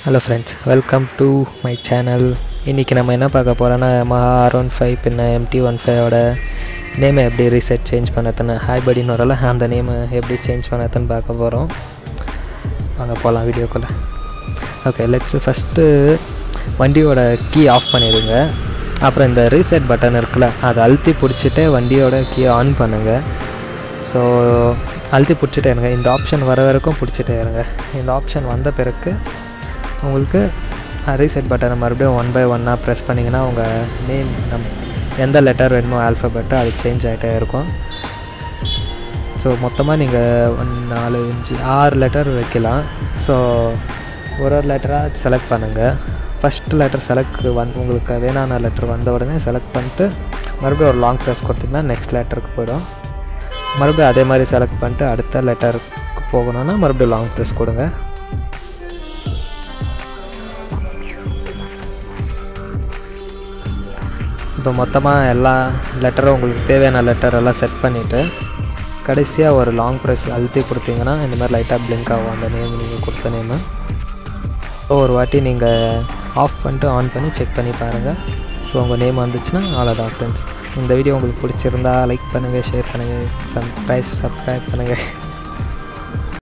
hello friends welcome to my channel இன்றைக்கி நம்ம என்ன பார்க்க போகிறோன்னா மஹா ஆர் ஒன் ஃபைவ் பின்ன எம்டி ஒன் ஃபைவோட நேமை எப்படி ரீசெட் சேஞ்ச் பண்ணதுன்னு ஹாய் படின்னு வரல அந்த நேமை எப்படி சேஞ்ச் பண்ணதுன்னு பார்க்க போகிறோம் வாங்க போகலாம் வீடியோக்குள்ளே ஓகே லெட்ஸ் ஃபஸ்ட்டு வண்டியோட கீ ஆஃப் பண்ணிடுங்க அப்புறம் இந்த ரீசெட் பட்டன் இருக்குல்ல அதை அழுத்தி பிடிச்சிட்டு வண்டியோட கீயை ஆன் பண்ணுங்கள் ஸோ அழுத்தி பிடிச்சிட்டே இருங்க இந்த ஆப்ஷன் வர வரைக்கும் பிடிச்சிட்டே இருங்க இந்த ஆப்ஷன் வந்த பிறகு உங்களுக்கு ரீசெட் பட்டனை மறுபடியும் ஒன் பை ஒன்னாக ப்ரெஸ் பண்ணிங்கன்னா உங்கள் நேம் நம் எந்த லெட்டர் வேணுமோ ஆல்ஃபபெட்டோ அது சேஞ்ச் ஆகிட்டே இருக்கும் ஸோ மொத்தமாக நீங்கள் நாலு அஞ்சு ஆறு லெட்டர் வைக்கலாம் ஸோ ஒரு ஒரு லெட்டராக செலக்ட் பண்ணுங்கள் ஃபஸ்ட் லெட்டர் செலக்ட் வந் உங்களுக்கு வேணான லெட்டர் வந்த உடனே செலக்ட் பண்ணிட்டு மறுபடியும் ஒரு லாங் ப்ரெஸ் கொடுத்தீங்கன்னா நெக்ஸ்ட் லெட்டருக்கு போயிடும் மறுபடியும் அதே மாதிரி செலக்ட் பண்ணிட்டு அடுத்த லெட்டருக்கு போகணுன்னா மறுபடியும் லாங் ப்ரெஸ் கொடுங்க இப்போ மொத்தமாக எல்லா லெட்டரும் உங்களுக்கு தேவையான லெட்டர் எல்லாம் செட் பண்ணிவிட்டு கடைசியாக ஒரு லாங் ப்ரெஸ் அழுத்தி கொடுத்தீங்கன்னா இந்த மாதிரி லைட்டாக பிளிங்க் ஆகும் அந்த நேம் நீங்கள் கொடுத்த நேமு ஒரு வாட்டி நீங்கள் ஆஃப் பண்ணிட்டு ஆன் பண்ணி செக் பண்ணி பாருங்கள் ஸோ உங்கள் நேம் வந்துச்சுன்னா அவ்வளோதான் ஃப்ரெண்ட்ஸ் இந்த வீடியோ உங்களுக்கு பிடிச்சிருந்தா லைக் பண்ணுங்கள் ஷேர் பண்ணுங்கள் சப்ஸ்கிரைப் சப்ஸ்கிரைப் பண்ணுங்கள்